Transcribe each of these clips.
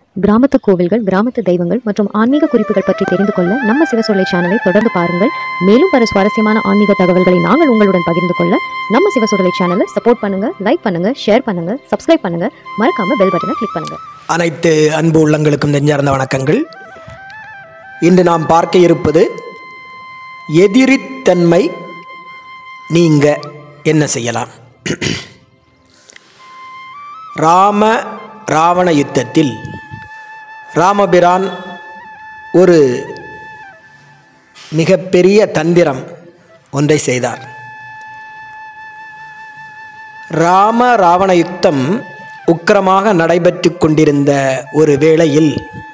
கிராமத்து கோவில்கள் கிராமத்து தெய்வங்கள் மற்றும் ஆன்மீக குறிப்புகள் பற்றி தெரிந்து கொள்ள நம்ம சிவசொல்லை சேனலை தொடர்ந்து பாருங்கள் மேலும் பல சுவாரஸ்யமான ஆன்மீக தகவல்களை நாங்கள் உங்களுடன் பகிர்ந்து கொள்ள நம்ம சிவசொல்லை சேனலை சப்போர்ட் பண்ணுங்க லைக் பண்ணுங்க ஷேர் பண்ணுங்க சப்ஸ்கிரைப் பண்ணுங்க மறக்காம பெல் பட்டனை கிளிக் பண்ணுங்க அனைத்து அன்பு உள்ளங்களுக்கும் நெஞ்சார்ந்த வணக்கங்கள் இன்று நாம் பார்க்க இருப்பது எதிரித்தன்மை நீங்க என்ன செய்யலாம் ராம ராவண யுத்தத்தில் ராமபிரான் ஒரு மிகப்பெரிய தந்திரம் ஒன்றை செய்தார் ராம ராவண யுத்தம் உக்கிரமாக நடைபெற்று கொண்டிருந்த ஒரு வேளையில்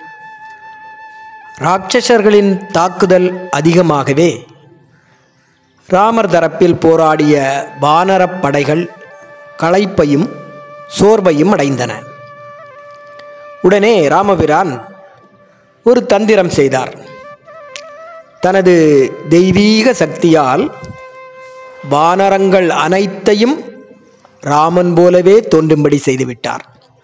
ராட்சசர்களின் தாக்குதல் அதிகமாகவே ராமர் தரப்பில் போராடிய வானரப் படைகள் களைப்பையும் சோர்வையும் அடைந்தன உடனே ராமபிரான் ஒரு தந்திரம் செய்தார் தனது தெய்வீக சக்தியால் வானரங்கள் அனைத்தையும் ராமன் போலவே தோன்றும்படி செய்துவிட்டார்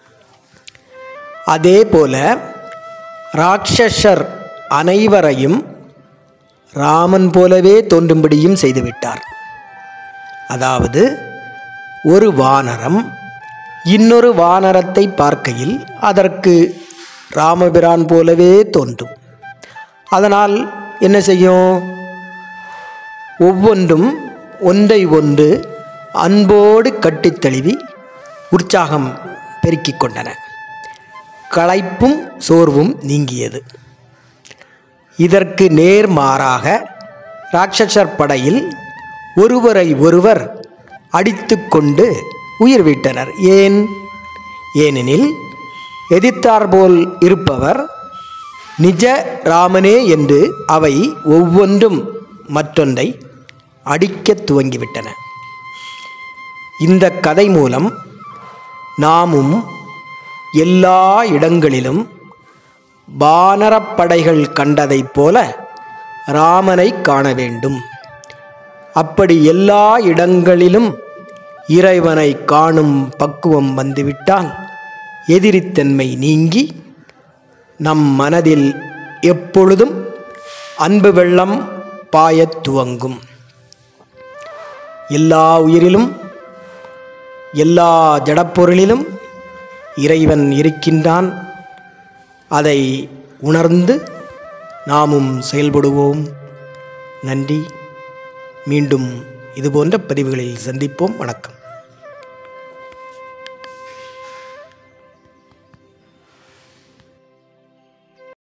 அதே போல ராட்சசர் அனைவரையும் ராமன் போலவே தோன்றும்படியும் செய்துவிட்டார் அதாவது ஒரு வானரம் இன்னொரு வானரத்தை பார்க்கையில் அதற்கு ராமபிரான் போலவே தோன்றும் அதனால் என்ன செய்யும் ஒவ்வொன்றும் ஒன்றை ஒன்று அன்போடு கட்டித் தழுவி உற்சாகம் பெருக்கிக் கொண்டன களைப்பும் சோர்வும் நீங்கியது இதற்கு நேர்மாறாக ராட்சசர் படையில் ஒருவரை ஒருவர் அடித்துக்கொண்டு உயிர் விட்டனர் ஏன் ஏனெனில் எதிர்த்தாற்போல் இருப்பவர் நிஜ ராமனே என்று அவை ஒவ்வொன்றும் மற்றொன்றை அடிக்கத் துவங்கிவிட்டன இந்த கதை மூலம் நாமும் எல்லா இடங்களிலும் வானரப்படைகள் கண்டதைப் போல ராமனை காண வேண்டும் அப்படி எல்லா இடங்களிலும் இறைவனை காணும் பக்குவம் வந்துவிட்டால் எதிரித்தன்மை நீங்கி நம் மனதில் எப்பொழுதும் அன்பு வெள்ளம் பாயத் துவங்கும் எல்லா உயிரிலும் எல்லா ஜடப்பொருளிலும் இறைவன் இருக்கின்றான் அதை உணர்ந்து நாமும் செயல்படுவோம் நன்றி மீண்டும் இதுபோன்ற பதிவுகளில் சந்திப்போம் வணக்கம்